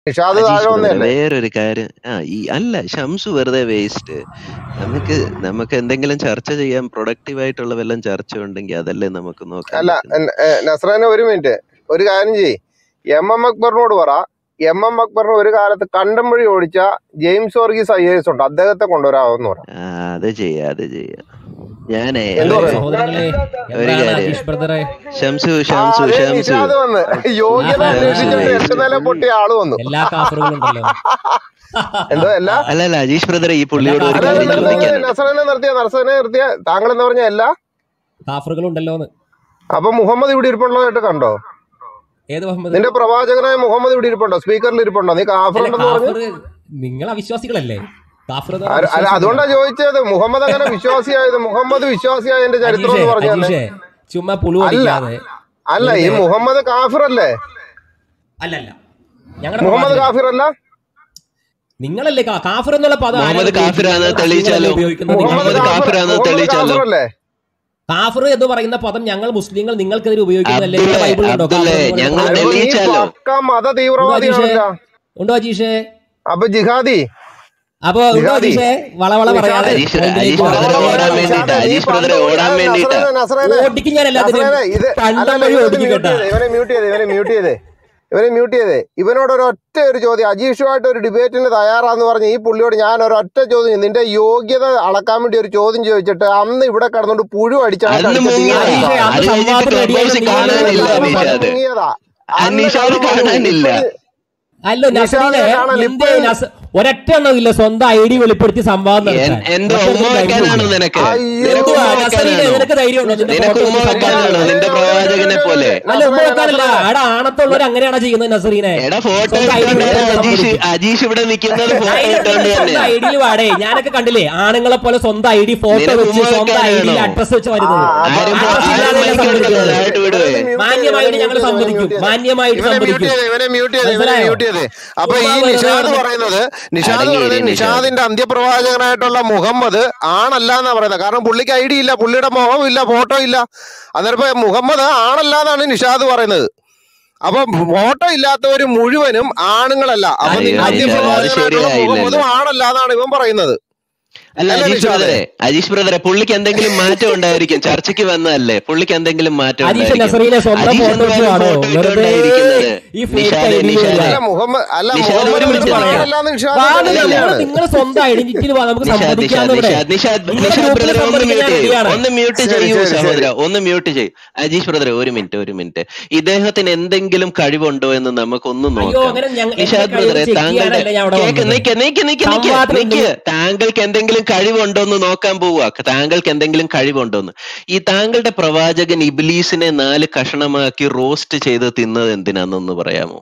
നിഷാദ് അജീഷ് താഴെ ബ്രദറെ വന്നതല്ലേ വേറൊരു കാര്യം ആ ഈ അല്ല ഷംസു വെറുതെ വേസ്റ്റ് നമുക്ക് നമുക്ക് എന്തെങ്കിലും ചർച്ച ചെയ്യാൻ പ്രൊഡക്റ്റീവ് ആയിട്ടുള്ള വല്ലതും ചർച്ച ഉണ്ടെങ്കിൽ അതല്ലേ നമുക്ക് നോക്കാൻ അല്ല പറ്റുന്നത് നസ്രാനെ ഒരു മിനിറ്റ് ഒരു കാര്യം ചെയ്യ് എം എം അക്ബറിനോട് പറ എം എം അക്ബറിന് ഒരു കാലത്ത് കണ്ടംവഴി ഓടിച്ച ജെയിംസ് വർഗീസ് ഐ എസ് ഉണ്ട് അദ്ദേഹത്തെ കൊണ്ടുവരാമെന്ന് പറ ആ അത് ചെയ്യാം അത് ചെയ്യാം ഞാനേ എന്ത് ഒരു പറയുന്നു സഹോദരങ്ങളെ ഒരു എന്താണ് കാര്യം അജീഷ് ബ്രദറെ ഷംസു ആ ഷംസു അതെ ഷംസു നിഷാദ് വന്ന് യോഗ്യത ആ, ഷംസു അന്വേഷിച്ചിട്ട് എട്ട് വേസ്റ്റ് നില പൊട്ടിയ ആള് വന്നു എല്ലാ കാഫറുകളും ഉണ്ടല്ലോ എന്തോ എല്ലാ അല്ല അല്ല അജീഷ് ബ്രദറെ ഈ എല്ലാ പുള്ളിയോട് ഒരു അല്ല കാര്യം കാഫറുകളും ഉണ്ടല്ലോ ചോദിക്കാനുണ്ട് നസറനെ നിർത്തിയ നസറനെ നിർത്തിയ താങ്കൾ എന്ന് പറഞ്ഞ എല്ലാ കാഫറുകളും ഉണ്ടല്ലോന്ന് അപ്പൊ മുഹമ്മദ് ഇവിടെ ഇരിപ്പുള്ളതായിട്ട് കണ്ടോ ഏത് മുഹമ്മദ് നിന്റെ പ്രവാചകനായ മുഹമ്മദ് ഇവിടെ ഇരിപ്പുണ്ടോ സ്പീക്കറിൽ ഇരിപ്പുണ്ടോ നീ അല്ല കാഫറുണ്ടെന്ന് പറഞ്ഞു കാഫർ നിങ്ങൾ അവിശ്വാസികളല്ലേ കാഫർ എന്ന് അല്ല പറഞ്ഞാൽ അല്ല, അതുകൊണ്ടാ അവിശ്വാസികളാണ് ചോദിച്ചത് മുഹമ്മദ് അങ്ങനെ വിശ്വാസിയായത് മുഹമ്മദ് വിശ്വാസിയായതിന്റെ ചരിത്രം അജീഷേ എന്ന് പറഞ്ഞു തന്നെ അജീഷേ ചുമ്മാ പുളു അല്ല അടിക്കാതെ അല്ല ഈ വെറുതെ മുഹമ്മദ് കാഫിറല്ലേ അല്ല അല്ല ഞങ്ങളുടെ മുഹമ്മദ് പ്രവാചകൻ കാഫിറല്ല നിങ്ങളല്ലേ കാ- കാഫർ എന്നുള്ള പദം ആരാണ് മുഹമ്മദ് കാഫിറാന്ന് ഉപയോഗിക്കുന്നത് നിങ്ങൾ തെളിയിച്ചാലോ മുസ്ലിങ്ങളല്ലേ ഉപയോഗിക്കുന്നത് മുഹമ്മദ് മുഹമ്മദ് നിങ്ങൾ കാഫിർ കാഫിറാന്ന് മുഹമ്മദ് തെളിയിച്ചാലോ കാഫിറല്ലേ കാഫർ എന്ന് പറയുന്ന പദം ഞങ്ങൾ മുസ്ലിങ്ങൾ നിങ്ങൾക്കെതിരെ ഉപയോഗിക്കുന്നതല്ലേ നിങ്ങളുടെ അബ്ദുള്ളേ ബൈബിളിലുണ്ടോ കാഫർ അബ്ദുള്ളേ എന്ന് പറയുന്ന ഞങ്ങൾ പദം അയ്യോ നീ തെളിയിച്ചാലോ പക്ക മത ഉണ്ടോ അജീഷേ തീവ്രവാദിയാണല്ലോ ഉണ്ടോ അജീഷേ അപ്പൊ ജിഹാദി അപ്പൊ ഉണ്ടോ ജിഹാദി അജീഷേ വളവള പറയാതെ നിഷാദേ അജീഷ് പോയിന്റിലേക്ക് അജീഷ് വള വാ ബ്രദറെ വള ഓടാൻ പറയാ വേണ്ടിട്ടാ നിഷാദേ നീ അജീഷ് പണ്ട് ബ്രദറെ ഓടാൻ നസറേനെ വേണ്ടിട്ടാ നസറേനെ ഓടിക്കും ഞാൻ എല്ലാത്തിനും നസറേനെ ഇത് കണ്ടം അല്ലല്ല വഴി ഇവനെ ഓടിക്കും മ്യൂട്ട് കേട്ടാ ചെയ്തേ ഇവനെ മ്യൂട്ട് ചെയ്തേ ഇവനെ മ്യൂട്ട് ചെയ്തേ ഇവനെ മ്യൂട്ട് ചെയ്തേ ഇവനോട് ഒരു ഒറ്റ ഒരു ചോദ്യം അജീഷുമായിട്ട് ഒരു ഡിബേറ്റിന് തയ്യാറാന്ന് പറഞ്ഞ ഈ പുള്ളിയോട് ഞാൻ ഒരു ഒറ്റ ചോദ്യം നിന്റെ യോഗ്യത അളക്കാൻ വേണ്ടി ഒരു ചോദ്യം ചോദിച്ചിട്ട് അന്ന് ഇവിടെ കിടന്നുകൊണ്ട് പുഴു അടിച്ചാണ് അന്ന് അടിച്ച മുങ്ങിയതാ അജീഷേ തീരുമാനമാണ് അന്ന് അത് കഴിഞ്ഞിട്ട് സംവാദം ക്ലബ് റെഡിയായി ഹൗസിൽ നിങ്ങൾ കാണാനില്ല അന്ന് നിങ്ങളെ കള്ളം നിഷാദ് മുങ്ങിയതാ ആ അന്ന് നിഷാദ് കള്ളം മുങ്ങി കാണാനില്ല ഇപ്പഴ് അല്ല നസറീനെ നിഷാദിനെ കാണാൻ എന്തേ ഇപ്പഴും നസ ഒരൊറ്റ എണ്ണമില്ല സ്വന്തം ഐ ഡി വെളിപ്പെടുത്തി സംവാദം എൻ- നടത്താൻ എന്തോ മറ്റൊരു ഉമ്മ വെക്കാനാണോ ധൈര്യമില്ല നിനക്ക് അയ്യോ നിനക്ക് എന്തുവാ ഉമ്മ നസറീനെ വെക്കാനാണോ നിനക്ക് ധൈര്യമുണ്ടോ നിന്റെ നിനക്ക് ഫോട്ടോ ഉമ്മ വെച്ച് സംവാദം വെക്കാനാണോ നടത്താൻ നിന്റെ പ്രവാചകനെ പോലെ അല്ല ഉമ്മ നസറേനെ വെക്കാനല്ല നസറേനെ അവിടെ ആണത്തുള്ളവർ അങ്ങനെയാണോ ചെയ്യുന്നത് നസറീനെ എടാ ഫോട്ടോ സ്വന്തം ഐ ഡി ഇട്ടോണ്ട് വെളിപ്പെടുത്തി അജീഷ് സമ്മതിക്കും അജീഷ് ഇവിടെ നിൽക്കുന്നത് ഫോട്ടോ ധൈര്യം ഇട്ടോണ്ട് ഉണ്ടെങ്കിൽ സ്വന്തം തന്നെയാ ഐ ഡിയിൽ വാടേ ഞാനൊക്കെ കണ്ടില്ലേ ആണുങ്ങളെ പോലെ സ്വന്തം ഐ ഡി ഫോട്ടോ നിനക്ക് വെച്ച് ഉമ്മ സ്വന്തം ഐ ഡിയിൽ വെക്കാനാണോ അഡ്രസ് വെച്ച് ആ വരുന്നത് അപ്പൊ ആരും ആ അഡ്രസ് ആരും ഇല്ലാതെയല്ല മൈക്ക് കൊടുക്കല്ലേ സമ്മതിക്കുന്നത് താഴോട്ട് വിടുവേ ഇവനെ മ്യൂട്ട് ചെയ്ത് ഇവനെ മാന്യമായിട്ട് ഞങ്ങൾ മ്യൂട്ട് ചെയ്ത് ഇവനെ സമ്മതിക്കും മ്യൂട്ട് ചെയ്ത് മാന്യമായിട്ട് ഇവനെ മ്യൂട്ട് സമ്മതിക്കും ചെയ്ത് ഇവനെ മ്യൂട്ട് ചെയ്ത് ഇവനെ മനസ്സിലായോ മ്യൂട്ട് ചെയ്ത് അപ്പൊ ഈ ചുമ്മാ വെറുതെ നിഷാദ് വെറുതെ പറയുന്നത് നിഷാദ് അടങ്ങിയിരി പറയുന്നത് നിഷാദ് നിഷാദിന്റെ അന്ത്യപ്രവാചകനായിട്ടുള്ള മുഹമ്മദ് ആണല്ല എന്നാ പറയുന്നത് കാരണം പുള്ളിക്ക് ഐ ഡി ഇല്ല പുള്ളിയുടെ മുഖം ഇല്ല ഫോട്ടോ ഇല്ല അന്നേരം ഇപ്പൊ മുഹമ്മദ് ആണല്ല എന്നാണ് നിഷാദ് പറയുന്നത് അപ്പൊ ഫോട്ടോ ഇല്ലാത്തവര് മുഴുവനും ആണുങ്ങളല്ല അപ്പൊ അയ്യോ നിന്റെ നിഷാദ് അത് അന്ത്യപ്രവാചകനായിട്ടുള്ള ശരിയായില്ലല്ലോ മുഹമ്മദും ആണല്ല എന്നാണ് ഇവൻ പറയുന്നത് അല്ല അല്ലേ അജീഷ് നിഷാദേ ബ്രദറെ അജീഷ് ബ്രദറെ പുള്ളിക്ക് എന്തെങ്കിലും മാറ്റം ഉണ്ടായിരിക്കും ചർച്ചയ്ക്ക് വന്നതല്ലേ പുള്ളിക്ക് എന്തെങ്കിലും മാറ്റം അജീഷ് ഉണ്ടായിരിക്കും നസറീനെ സ്വന്തം അജീഷ് ഫോട്ടോ വെച്ച് എന്തായാലും കാണോ ഫോട്ടോ വെറുതെ ഇട്ടോണ്ടായിരിക്കുന്നത് ഈ ഫേക്ക് നിഷാദെ ഐ ഡി നിഷാദെ അല്ല വരിക മുഹമ്മദ് അല്ല നിഷാദ് മുഹമ്മദ് ഒരു എന്നിട്ട് മിനിറ്റ് എന്നിട്ട് പറയാ ആണല്ലാന്ന് നിഷാദ് വാദം തെളിയിക്കുകയാണ് നിങ്ങൾ നിങ്ങൾ സ്വന്തം ഐഡന്റിറ്റിയിൽ വാ നമുക്ക് നിഷാദ് സമ്മതിക്കാന്ന് നിഷാദ് ഇവിടെ നിഷാദ് നിഷാദ് നിങ്ങളുടെ നിഷാദ് ഗ്രൂപ്പിൽ ബ്രദറെ ഒന്ന് സമ്മതിക്കാൻ മ്യൂട്ട് ചെയ്യൂ റെഡിയാണ് ഒന്ന് മ്യൂട്ട് ശരി ചെയ്യൂ ശരി ശരി സഹോദര ഒന്ന് മ്യൂട്ട് ചെയ്യൂ അജീഷ് ബ്രദറെ ഒരു മിനിറ്റ് ഒരു മിനിറ്റ് ഇദ്ദേഹത്തിന് എന്തെങ്കിലും കഴിവുണ്ടോ എന്ന് നമുക്കൊന്ന് അയ്യോ നോക്കാം അങ്ങനെ ഞങ്ങ എന്റെ നിഷാദ് കഴിവ് ബ്രദറെ ചെക്ക് താങ്കളുടെ ചെയ്യാനല്ല ഞാൻ അവിടെ കേക്ക് വന്നത് നിക്ക് നിക്ക് നിക്ക് നിക്ക് സംവാദത്തിന് നിക്ക് എന്തെങ്കിലും താങ്കൾക്ക് എന്തെങ്കിലും കഴിവുണ്ടോ എന്ന് നോക്കാൻ പോവുക താങ്കൾക്ക് എന്തെങ്കിലും കഴിവുണ്ടോന്ന് ഈ താങ്കളുടെ പ്രവാചകൻ ഇബ്ലീസിനെ നാല് കഷണമാക്കി റോസ്റ്റ് ചെയ്ത് തിന്നത് എന്തിനാന്നൊന്ന് പറയാമോ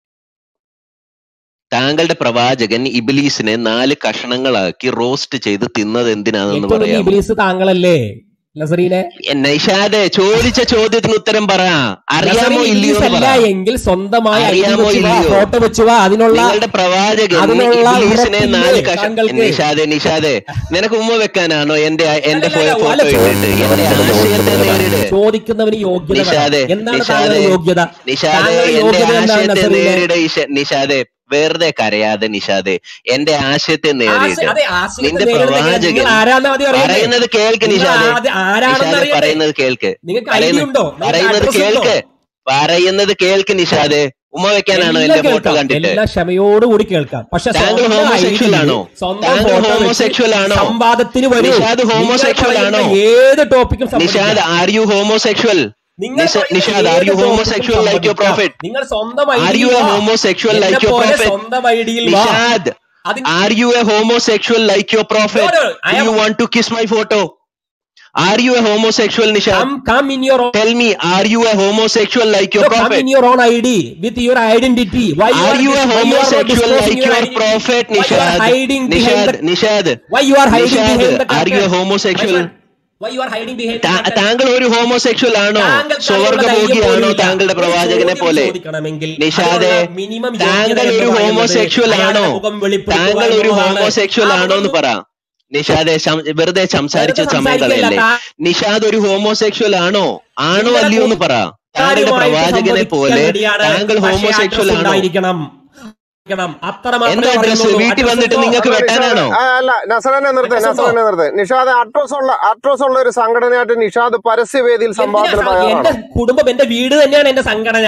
താങ്കളുടെ പ്രവാചകൻ ഇബ്ലീസിനെ നാല് കഷണങ്ങളാക്കി റോസ്റ്റ് ചെയ്ത് തിന്നത് എന്തിനാണെന്ന് ഏറ്റവും വലിയ പറയാമോ ഇബിലീസ് താങ്കളല്ലേ നസറീനെ നൈഷാദെ ചോദിച്ച ചോദ്യത്തിന് ഉത്തരം പറ അറിയാമോ നസറീൻ ഇല്ലയോ ഇബിലീസ് എന്ന് അല്ല പറ എങ്കിൽ സ്വന്തമായി ഐ ഡി അറിയാമോ വെച്ച് വാ ഇല്ലയോ ഫോട്ടോ വെച്ച് വാ അതിനുള്ള നിങ്ങളുടെ പ്രവാചകൻ അതിനുള്ള ഇബ്ലീസിനെ ഉറപ്പില്ലേ നാല് കഷ താങ്കൾക്ക് നിഷാദെ നിഷാദെ നിനക്ക് ഉമ്മ വെക്കാനാണോ എന്റെ എന്റെ അല്ലല്ല ഫോട്ടോ അല്ല ഇട്ടിട്ട് എന്റെ ആശയത്തെ നേരിട് ചോദിക്കുന്നവന് യോഗ്യത വേണം നിഷാദെ എന്താണ് നിഷാദെ താങ്കളുടെ യോഗ്യത നിഷാദെ താങ്കളുടെ എന്റെ യോഗ്യത എന്താണ് ആശയത്തെ നസറീനെ നേരിട് ഇഷ- നിഷാദെ വെറുതെ കരയാതെ നിഷാദെ എന്റെ ആശയത്തെ ആശ നേരിട് അതെ ആശയത്തെ നിന്റെ നേരിടുന്ന എങ്ങനെ? പ്രവാചകൻ നിങ്ങൾ ആരാന്ന് ആദ്യം അറിയണ്ടേ പറയുന്നത് കേൾക്ക് നിങ്ങൾ നിഷാദെ ആദ്യം ആരാണെന്ന് നിഷാദെ അറിയണ്ടേ പറയുന്നത് കേൾക്ക് നിങ്ങൾക്ക് ഐ ഡി പറയുന്ന ഉണ്ടോ നിങ്ങൾക്ക് പറയുന്നത് അഡ്രസ് ഉണ്ടോ കേൾക്ക് പറയുന്നത് കേൾക്ക് നിഷാദെ ഉമ്മ വെക്കാനാണോ എല്ലാം എന്റെ ഫോട്ടോ കേൾക്കാം കണ്ടിട്ട് എല്ലാം ക്ഷമയോടുകൂടി കേൾക്കാം പക്ഷെ താങ്കൾ സ്വന്തം ഹോമോസെക്ഷൽ ഐഡിയിൽ ആണോ സ്വന്തം താങ്കൾ ഫോട്ടോ വെച്ച് ഹോമോസെക്ഷൽ ആണോ സംവാദത്തിന് വരൂ നിഷാദ് നിങ്ങൾ ഹോമോസെക്ഷൽ പറയുന്ന ആണോ ഏത് ടോപ്പിക്കും നിഷാദ് സമ്മതിക്കാം ആർ യു ഹോമോസെക്ഷൽ നിങ്ങൾ പറയുന്ന നിഷാദ് ആർ ഏത് യു ടോപ്പിക്കും ഹോമോസെക്ഷൽ ലൈക്ക് യുവർ സമ്മതിക്കാം പ്രോഫിറ്റ് നിങ്ങൾ സ്വന്തം ആർ ഐഡിയിൽ യു എ വാ ഹോമോസെക്ഷൽ എന്നെ ലൈക്ക് യുവർ പോലെ പ്രോഫിറ്റ് സ്വന്തം ഐഡിയിൽ വാ നിഷാദ് അതിന് are you a homosexual like your no, profile no, I do am you want to kiss my photo are you a homosexual Nishad come come in your own tell me R you a homosexual like no, your come in profile your own ID with your identity why you are are you a dis- why you are not homosexual disclosing like your your identity profile why you are Nishad hiding behind Nishad the Nishad why you are hiding Nishad behind the are you a curtain my homosexual friend why you are hiding behind the താ- curtain താങ്കൾ ഒരു homosexual ആണോ താങ്കൾക്ക് അതിനുള്ള ധൈര്യം സ്വർഗഭോഗിയാണോ പോലുമില്ല താങ്കളുടെ ഒരു പ്രവാചകനെ ചോദ്യം പോലെ ചോദിക്കണമെങ്കിൽ നിഷാദെ അതിനുള്ള മിനിമം യോഗ്യത താങ്കൾ എന്ന് ഒരു പറയുന്നത് ഹോമോസെക്ഷൽ ആണോ അയാളുടെ മുഖം വെളിപ്പെടുത്തുക താങ്കൾ ഒരു എന്നുള്ളതാണ് ഹോമോസെക്ഷൽ ആ ആണോ എന്ന് മുഖം പറ നിഷാദെ സം- വെറുതെ സംസാരിച്ച് വെറുതെ സമയം സംസാരിക്കല്ല കളയല്ലേ താ- നിഷാദ് ഒരു ഹോമോസെക്ഷൽ ആണോ ആണോ നിങ്ങളുടെ അല്ലയോ എന്ന് പറ താങ്കളുടെ കാര്യമായിട്ട് പ്രവാചകനെ സമ്മതിക്കാൻ പോലെ റെഡിയാണ് താങ്കൾ പക്ഷേ ഹോമോസെക്ഷൽ അഡ്രസ് ആണോ ഉണ്ടായിരിക്കണം ക്കണം. അത്ര മാത്രമേ എന്താ അഡ്രസ് പറയുന്നുള്ളൂ. വീട്ടിൽ അഡ്രസ് വന്നിട്ട് ഉണ്ടോ? നിങ്ങൾക്ക് അല്ല, നിഷാദ് വെട്ടാനാണോ ആ, അല്ല നസറനെ നിർത്ത് അഡ്രസ് ഉണ്ടോ? നസറനെ നിർത്ത് നിഷാദ് അട്രോസ് ഉള്ള അട്രോസ് ഉള്ള ഒരു സംഘടനയായിട്ട് നിഷാദ് പരസ്യവേദിയിൽ എന്തിനാ സംവാദത്തിന് സ- എന്റെ തയ്യാറാണ് കുടുംബം എന്റെ വീട് തന്നെയാണ് എന്റെ സംഘടന